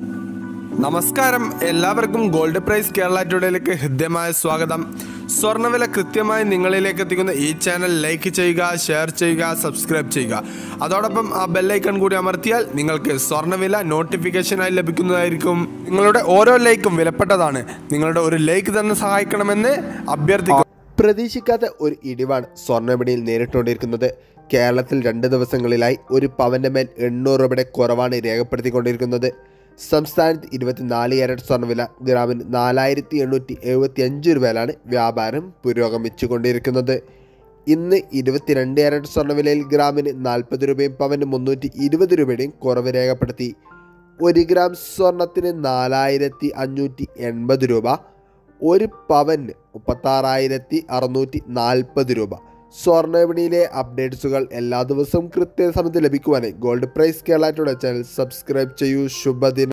നമസ്കാരം എല്ലാവർക്കും gold price Kerala ടുഡേയിലേക്ക് ഹൃദ്യമായ സ്വാഗതം സ്വർണ്ണവില കൃത്യമായി നിങ്ങളിലേക്ക് എത്തിക്കുന്ന ഈ ചാനൽ ലൈക്ക് ചെയ്യുക ഷെയർ ചെയ്യുക സബ്സ്ക്രൈബ് ചെയ്യുക അതോടൊപ്പം ആ ബെല്ലൈക്കൺ കൂടി അമർത്തിയാൽ നിങ്ങൾക്ക് സ്വർണ്ണവില നോട്ടിഫിക്കേഷനായി ലഭിക്കുന്നതായിരിക്കും നിങ്ങളുടെ ഓരോ ലൈക്കും വിലപ്പെട്ടതാണ് നിങ്ങളുടെ ഒരു ലൈക്ക് തന്നെ സഹായിക്കണമെന്ന് അഭ്യർത്ഥിക്കുന്നു പ്രതീക്ഷിക്കാത്ത ഒരു ഇടിവാണ് സ്വർണ്ണവിപണിയിൽ നേരിട്ടുകൊണ്ടിരിക്കുന്നത് കേരളത്തിൽ രണ്ട് ദിവസങ്ങളിലായി ഒരു പവന്റെ മേൽ എണ്ണൂറ് രൂപയുടെ കുറവാണ് രേഖപ്പെടുത്തിക്കൊണ്ടിരിക്കുന്നത് സംസ്ഥാനത്ത് ഇരുപത്തിനാല് ക്യാരറ്റ് സ്വർണ്ണവില ഗ്രാമിന് നാലായിരത്തി എണ്ണൂറ്റി എഴുപത്തി അഞ്ച് രൂപയിലാണ് വ്യാപാരം പുരോഗമിച്ചുകൊണ്ടിരിക്കുന്നത് ഇന്ന് ഇരുപത്തിരണ്ട് ക്യാരറ്റ് സ്വർണ്ണവിലയിൽ ഗ്രാമിന് നാൽപ്പത് രൂപയും പവന് മുന്നൂറ്റി ഇരുപത് രൂപയുടെയും കുറവ് രേഖപ്പെടുത്തി ഒരു ഗ്രാം സ്വർണത്തിന് നാലായിരത്തി അഞ്ഞൂറ്റി എൺപത് രൂപ ഒരു പവന് മുപ്പത്താറായിരത്തി അറുന്നൂറ്റി നാൽപ്പത് രൂപ സ്വർണ്ണവിപണിയിലെ അപ്ഡേറ്റ്സുകൾ എല്ലാ ദിവസവും കൃത്യസമയത്ത് ലഭിക്കുവാനായി gold price Kerala today channel subscribe ചെയ്യൂ ശുഭദിനം